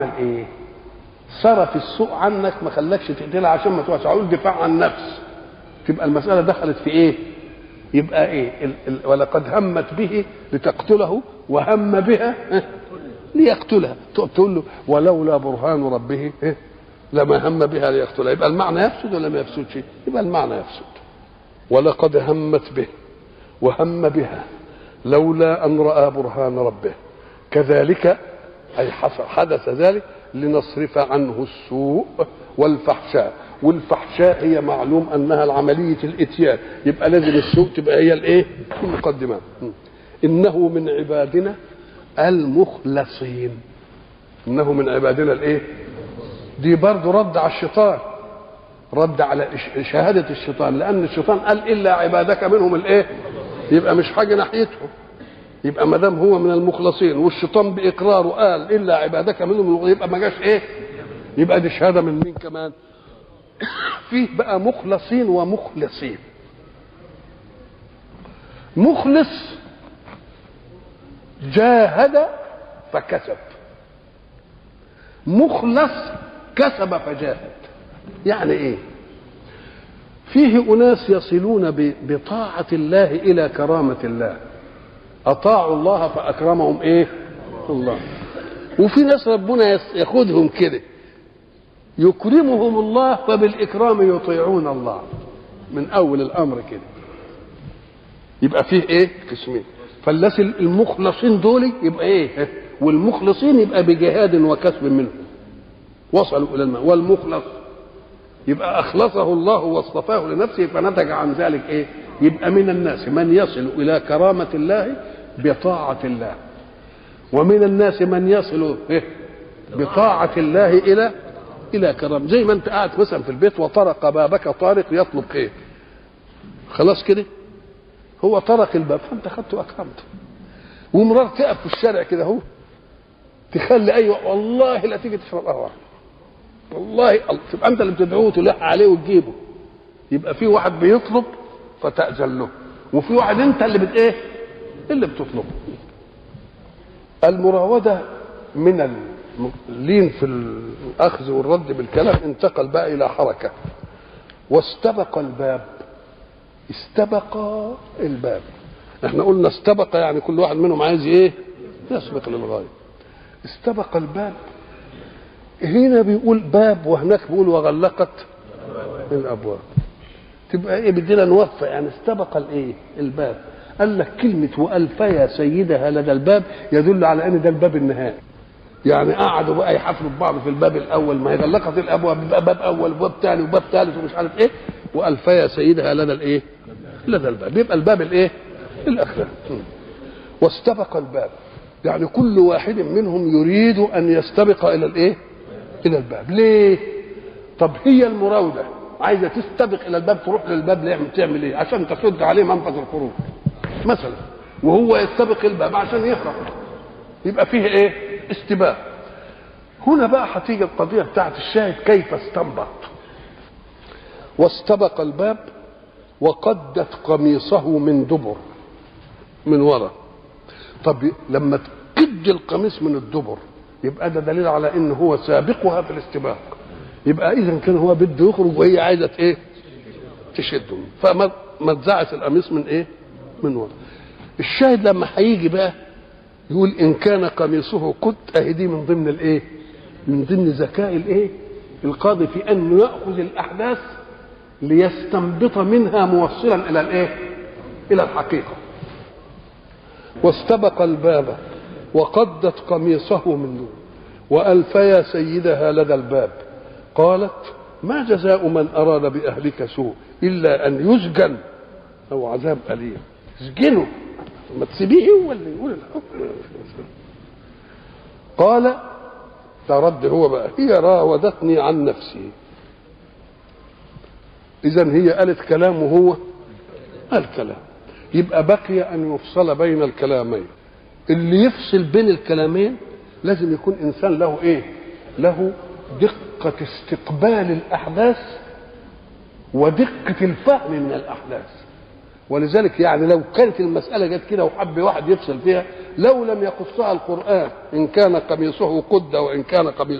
ايه صرف السوء عنك ما خلاكش تقتلها عشان ما توسع دفاع عن النفس تبقى المسألة دخلت في ايه يبقى ايه ال ال ولقد همت به لتقتله وهم بها ليقتلها تقول له ولولا برهان ربه لما هم بها ليقتلها يبقى المعنى يفسد ولا ما يفسدش يبقى المعنى يفسد ولقد همت به وهم بها لولا ان راى برهان ربه كذلك اي حدث ذلك لنصرف عنه السوء والفحشاء والفحشاء هي معلوم انها العمليه الاتيان يبقى لازم السوء تبقى هي الايه المقدمه انه من عبادنا المخلصين انه من عبادنا الايه دي برضه رد على الشيطان رد على شهاده الشيطان لان الشيطان قال الا عبادك منهم الايه يبقى مش حاجه ناحيته يبقى ما دام هو من المخلصين والشيطان باقراره قال الا عبادك منهم يبقى ما جاش ايه يبقى دي شهاده من مين كمان فيه بقى مخلصين ومخلصين مخلص جاهد فكسب مخلص كسب فجاهد يعني ايه فيه اناس يصلون بطاعه الله الى كرامه الله اطاعوا الله فاكرمهم ايه الله وفي ناس ربنا ياخذهم كده يكرمهم الله فبالاكرام يطيعون الله من اول الامر كده يبقى فيه ايه قسمين فالناس المخلصين دول يبقى ايه والمخلصين يبقى بجهاد وكسب منهم وصلوا الى الماء والمخلص يبقى اخلصه الله واصطفاه لنفسه فنتج عن ذلك ايه يبقى من الناس من يصل الى كرامه الله بطاعه الله ومن الناس من يصل إيه؟ بطاعه الله الى الى كرامه زي ما انت قاعد مثلا في البيت وطرق بابك طارق يطلب خير خلاص كده هو طرق الباب فانت خدته واكرمته ومرار تقف في الشارع كده اهو تخلي ايوه والله لا تيجي تشرب قهوه والله تبقى انت اللي بتدعوه وتلح عليه وتجيبه يبقى في واحد بيطلب فتأذن له وفي واحد انت اللي بت ايه اللي بتطلبه المراودة من اللين في الأخذ والرد بالكلام انتقل بقى إلى حركة واستبق الباب استبق الباب احنا قلنا استبق يعني كل واحد منهم عايز ايه يسبق للغاية استبق الباب هنا بيقول باب وهناك بيقول وغلقت الابواب تبقى ايه بدينا نوفى يعني استبق الايه الباب قال لك كلمة وألفيا سيدها لدى الباب يدل على أن ده الباب النهائي يعني قعدوا بقى يحفلوا ببعض في الباب الأول ما هي غلقت الأبواب بيبقى باب أول وباب ثاني وباب ثالث ومش عارف إيه وألفيا سيدها لدى الإيه؟ لدى الباب يبقى الباب الإيه؟ الأخير واستبق الباب يعني كل واحد منهم يريد أن يستبق إلى الإيه؟ إلى الباب ليه؟ طب هي المراودة عايزة تستبق إلى الباب تروح للباب ليه تعمل إيه؟ عشان تسد عليه منفذ الخروج مثلا وهو يستبق الباب عشان يهرب يبقى فيه ايه استباق هنا بقى هتيجي القضيه بتاعت الشاهد كيف استنبط واستبق الباب وقدت قميصه من دبر من ورا طب لما تقد القميص من الدبر يبقى ده دليل على ان هو سابقها في الاستباق يبقى اذا كان هو بده يخرج وهي عايزه ايه تشده فما ما تزعت القميص من ايه من ورا الشاهد لما هيجي بقى يقول ان كان قميصه قد اهي دي من ضمن الايه من ضمن ذكاء الايه القاضي في انه ياخذ الاحداث ليستنبط منها موصلا الى الايه الى الحقيقه واستبق الباب وقدت قميصه من نور والفيا سيدها لدى الباب قالت ما جزاء من اراد باهلك سوء الا ان يسجن او عذاب اليم اسجنه ما تسيبيه هو اللي يقول الحكم قال ترد هو بقى هي راودتني عن نفسي اذا هي قالت كلام وهو قال كلام يبقى بقي ان يفصل بين الكلامين اللي يفصل بين الكلامين لازم يكون انسان له ايه له دقه استقبال الاحداث ودقه الفهم من الاحداث ولذلك يعني لو كانت المسألة جت كده وحب واحد يفصل فيها لو لم يقصها القرآن إن كان قميصه قد وإن كان قميصه